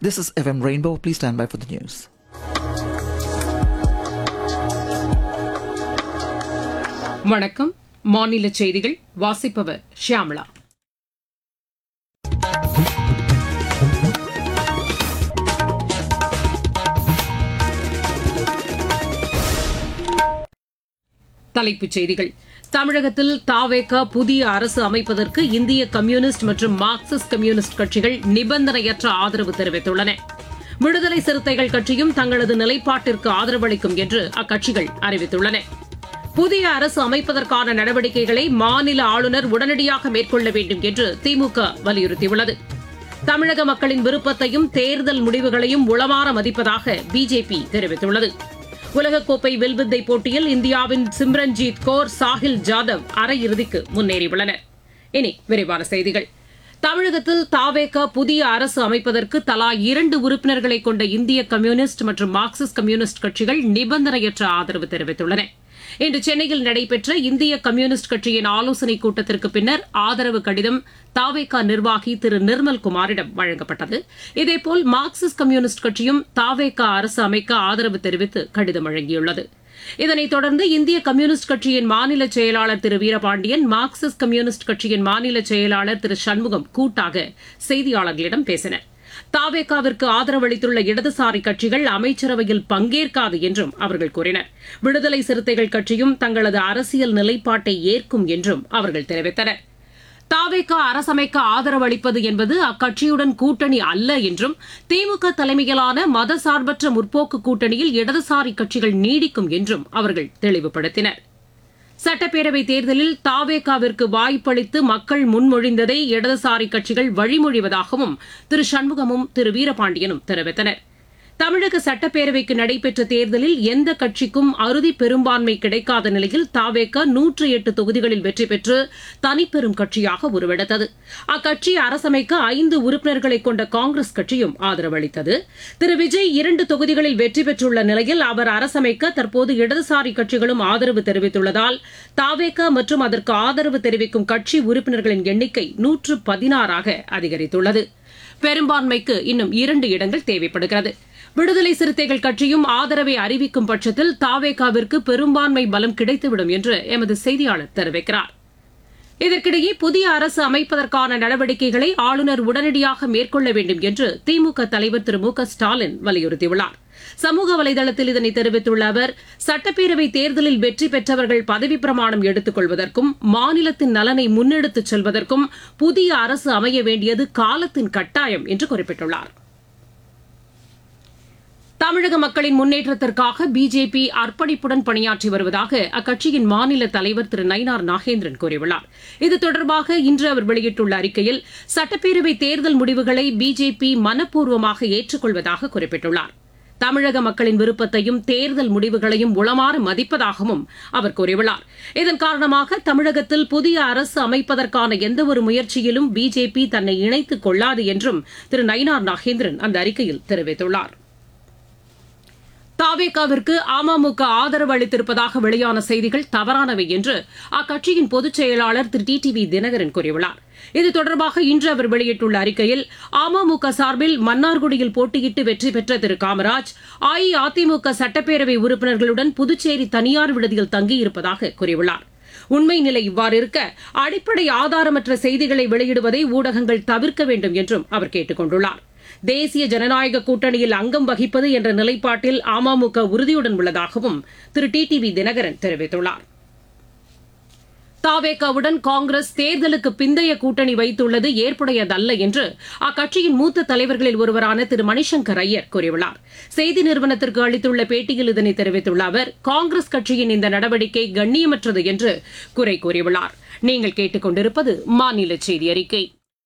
This is FM Rainbow. Please stand by for the news. வணக்கம் மாநில செய்திகள் வாசிப்பவர் ஷியாமளா தலைப்புச் செய்திகள் தமிழகத்தில் தாவேக புதிய அரசு அமைப்பதற்கு இந்திய கம்யூனிஸ்ட் மற்றும் மார்க்சிஸ்ட் கம்யூனிஸ்ட் கட்சிகள் நிபந்தனையற்ற ஆதரவு தெரிவித்துள்ளன விடுதலை சிறுத்தைகள் கட்சியும் தங்களது நிலைப்பாட்டிற்கு ஆதரவளிக்கும் என்று அக்கட்சிகள் அறிவித்துள்ளன புதிய அரசு அமைப்பதற்கான நடவடிக்கைகளை மாநில ஆளுநர் உடனடியாக மேற்கொள்ள வேண்டும் என்று திமுக வலியுறுத்தியுள்ளது தமிழக மக்களின் விருப்பத்தையும் தேர்தல் முடிவுகளையும் உளமாற மதிப்பதாக பிஜேபி தெரிவித்துள்ளது உலகக்கோப்பை வில்வித்தை போட்டியில் இந்தியாவின் சிம்ரன்ஜீத் கौर சாஹில் ஜாதவ் அரையிறுதிக்கு முன்னேறியுள்ளனர் இனி விரிவான செய்திகள் தமிழகத்தில் தாவேக புதிய அரசு அமைப்பதற்கு தலா இரண்டு உறுப்பினர்களை கொண்ட இந்திய கம்யூனிஸ்ட் மற்றும் மார்க்சிஸ்ட் கம்யூனிஸ்ட் கட்சிகள் நிபந்தனையற்ற ஆதரவு தெரிவித்துள்ளன இன்று சென்னையில் நடைபெற்ற இந்திய கம்யூனிஸ்ட் கட்சியின் ஆலோசனைக் கூட்டத்திற்கு பின்னர் ஆதரவு கடிதம் தாவேகா நிர்வாகி திரு நிர்மல் குமாரிடம் வழங்கப்பட்டது இதேபோல் மார்க்சிஸ்ட் கம்யூனிஸ்ட் கட்சியும் தாவேகா அரசு அமைக்க ஆதரவு தெரிவித்து கடிதம் வழங்கியுள்ளது இதனைத் தொடர்ந்து இந்திய கம்யூனிஸ்ட் கட்சியின் மாநில செயலாளர் திரு வீரபாண்டியன் மார்க்சிஸ்ட் கம்யூனிஸ்ட் கட்சியின் மாநில செயலாளர் திரு சண்முகம் கூட்டாக செய்தியாளர்களிடம் பேசினர் தாவேகாவிற்கு ஆதரவளித்துள்ள இடதுசாரி கட்சிகள் அமைச்சரவையில் பங்கேற்காது என்றும் அவர்கள் கூறினர் விடுதலை சிறுத்தைகள் கட்சியும் தங்களது அரசியல் நிலைப்பாட்டை ஏற்கும் என்றும் அவர்கள் தெரிவித்தனர் தாவேகா அரசமைக்க ஆதரவு அளிப்பது என்பது அக்கட்சியுடன் கூட்டணி அல்ல என்றும் திமுக தலைமையிலான மதசார்பற்ற முற்போக்கு கூட்டணியில் இடதுசாரி கட்சிகள் நீடிக்கும் என்றும் அவர்கள் தெளிவுபடுத்தினர் சட்டப்பேரவைத் தேர்தலில் தாவேகாவிற்கு வாய்ப்பளித்து மக்கள் முன்மொழிந்ததை இடதுசாரி கட்சிகள் வழிமொழிவதாகவும் திரு சண்முகமும் திரு வீரபாண்டியனும் தெரிவித்தனர் தமிழக சட்டப்பேரவைக்கு நடைபெற்ற தேர்தலில் எந்த கட்சிக்கும் அறுதி பெரும்பான்மை கிடைக்காத நிலையில் தாவேக நூற்று எட்டு தொகுதிகளில் வெற்றி பெற்று தனிப்பெரும் கட்சியாக உருவெடுத்தது அக்கட்சி அரசமைக்க ஐந்து உறுப்பினர்களை கொண்ட காங்கிரஸ் கட்சியும் ஆதரவளித்தது திரு விஜய் இரண்டு தொகுதிகளில் வெற்றி பெற்றுள்ள நிலையில் அவர் அரசமைக்க தற்போது இடதுசாரி கட்சிகளும் ஆதரவு தெரிவித்துள்ளதால் தாவேக மற்றும் அதற்கு ஆதரவு தெரிவிக்கும் கட்சி உறுப்பினர்களின் எண்ணிக்கை நூற்று பதினாறாக அதிகரித்துள்ளது பெரும்பான்மைக்கு இன்னும் இரண்டு இடங்கள் தேவைப்படுகிறது விடுதலை சிறுத்தைகள் கட்சியும் ஆதரவை அறிவிக்கும் பட்சத்தில் தாவேகாவிற்கு பெரும்பான்மை பலம் கிடைத்துவிடும் என்று எமது செய்தியாளர் தெரிவிக்கிறார் இதற்கிடையே புதிய அரசு அமைப்பதற்கான நடவடிக்கைகளை ஆளுநர் உடனடியாக மேற்கொள்ள வேண்டும் என்று திமுக தலைவர் திரு மு க ஸ்டாலின் வலியுறுத்தியுள்ளார் சமூக வலைதளத்தில் இதனை தெரிவித்துள்ள அவர் சட்டப்பேரவை தேர்தலில் வெற்றி பெற்றவர்கள் பதவிப் பிரமாணம் எடுத்துக் கொள்வதற்கும் மாநிலத்தின் நலனை முன்னெடுத்துச் செல்வதற்கும் புதிய அரசு அமைய வேண்டியது காலத்தின் கட்டாயம் என்று குறிப்பிட்டுள்ளார் தமிழக மக்களின் முன்னேற்றத்திற்காக பிஜேபி அர்ப்பணிப்புடன் பணியாற்றி வருவதாக அக்கட்சியின் மாநில தலைவர் திரு நயினார் நாகேந்திரன் கூறியுள்ளார் இது தொடர்பாக இன்று அவர் வெளியிட்டுள்ள அறிக்கையில் சட்டப்பேரவை தேர்தல் முடிவுகளை பிஜேபி மனப்பூர்வமாக ஏற்றுக்கொள்வதாக குறிப்பிட்டுள்ளார் தமிழக மக்களின் விருப்பத்தையும் தேர்தல் முடிவுகளையும் உளமாற மதிப்பதாகவும் அவர் கூறியுள்ளார் இதன் காரணமாக தமிழகத்தில் புதிய அரசு அமைப்பதற்கான எந்தவொரு முயற்சியிலும் பிஜேபி தன்னை இணைத்துக் கொள்ளாது என்றும் திரு நயினார் நாகேந்திரன் அந்த அறிக்கையில் தெரிவித்துள்ளார் தாவேகாவிற்கு அமமுக ஆதரவு அளித்திருப்பதாக வெளியான செய்திகள் தவறானவை என்று அக்கட்சியின் பொதுச் செயலாளர் Thiru T T V Dhinakaran கூறியுள்ளார் இது தொடர்பாக இன்று அவர் வெளியிட்டுள்ள அறிக்கையில் அமமுக சார்பில் மன்னார்குடியில் போட்டியிட்டு வெற்றி பெற்ற திரு காமராஜ் அஇஅதிமுக சட்டப்பேரவை உறுப்பினர்களுடன் புதுச்சேரி தனியார் விடுதியில் தங்கியிருப்பதாக கூறியுள்ளார் உண்மை நிலை இவ்வாறு இருக்க அடிப்படை ஆதாரமற்ற செய்திகளை வெளியிடுவதை ஊடகங்கள் தவிர்க்க வேண்டும் என்றும் அவர் கேட்டுக் கொண்டுள்ளார் தேசிய ஜனநாயக கூட்டணியில் அங்கம் வகிப்பது என்ற நிலைப்பாட்டில் அமமுக உறுதியுடன் உள்ளதாகவும் Thiru T T V Dhinakaran தெரிவித்துள்ளார் தாவேகாவுடன் காங்கிரஸ் தேர்தலுக்கு பிந்தைய கூட்டணி வைத்துள்ளது ஏற்புடையதல்ல என்று அக்கட்சியின் மூத்த தலைவர்களில் ஒருவரான திரு மணிசங்கர் ஐயர் கூறியுள்ளார் செய்தி நிறுவனத்திற்கு அளித்துள்ள பேட்டியில் இதனை தெரிவித்துள்ள அவர் காங்கிரஸ் கட்சியின் இந்த நடவடிக்கை கண்ணியமற்றது என்று குறை கூறியுள்ளார் நீங்கள் கேட்டுக் கொண்டிருப்பது மாநில செய்தி அறிக்கை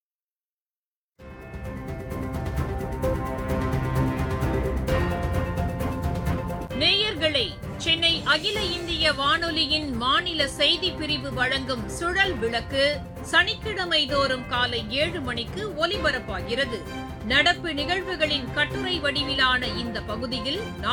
நேயர்களே சென்னை அகில இந்திய வானொலியின் மாநில செய்தி பிரிவு வழங்கும் சுழல் விளக்கு சனிக்கிழமை தோறும் காலை ஏழு மணிக்கு ஒலிபரப்பாகிறது நடப்பு நிகழ்வுகளின் கட்டுரை வடிவிலான இந்த பகுதியில்